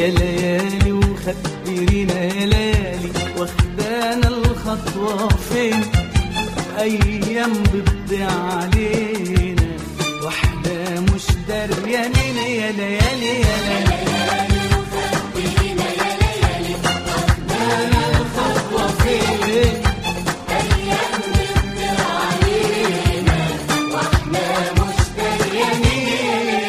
يا ليالي وخبرينا يا ليالي واخدانا الخطوة فين أيام بتضيع علينا واحنا مش دريانين يا ليالي يا ليالي بينا يا ليالي واخدانا الخطوة فين أيام بتضيع علينا وإحنا مش دريانين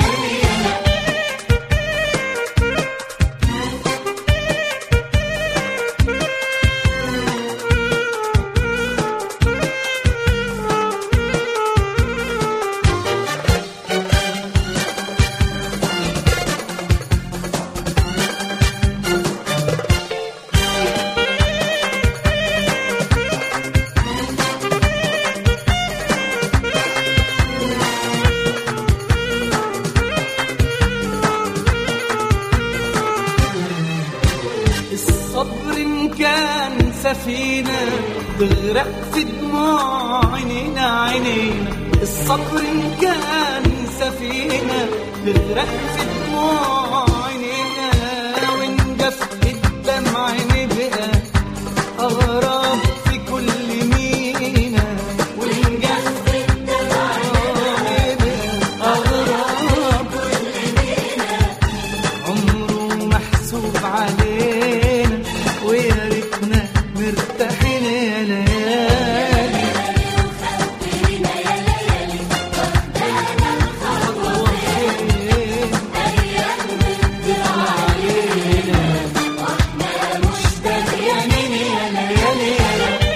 الصبر إن كان سفينة تغرق في دموع عينينا عينينا الصبر إن كان سفينة تغرق في دموع عينينا ونجف الدمع نبقى أغراب في كل مينا ونجف الدمع نبقى أغراب عمره محسوب علينا ويا ريتنا مرتاحين يا ليالي بينا يا ليالي واخدانا الخطوة وفين أيام بتضيع علينا وإحنا مش دريانين يا ليالي يا ليالي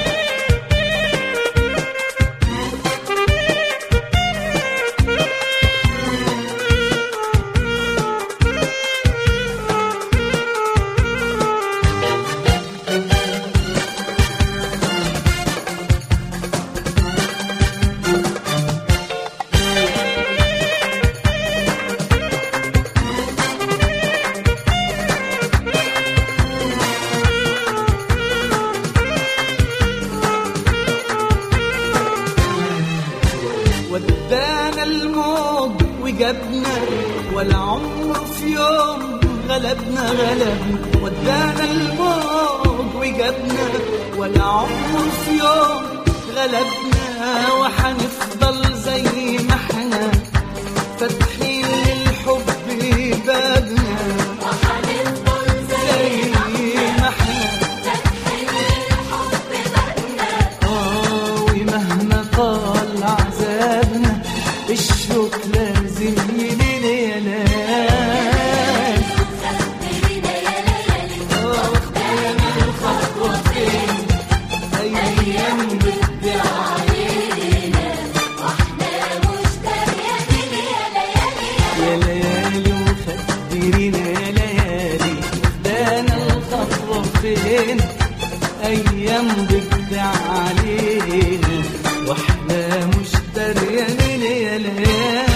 ودانا الموج وجابنا ولا عمر في يوم غلبنا غلبنا ودانا الموج وجابنا ولا عمر في يوم غلبنا وحنفضل زي ما احنا فاتحين للحب بابنا وحنفضل زي زي ما احنا فاتحين الحب بابنا آه ومهما طال عذابنا الشوق لازم يلين يا ليالي بينا يا ليالي آه واخدانا الخطوة فين أيام بتضيع علينا وإحنا مش دريانين يا ليالي يا ليالي وخدرينا يا ليالي واخدانا الخطوة فين أيام بتضيع علينا واحنا مش دريانين يا ليالي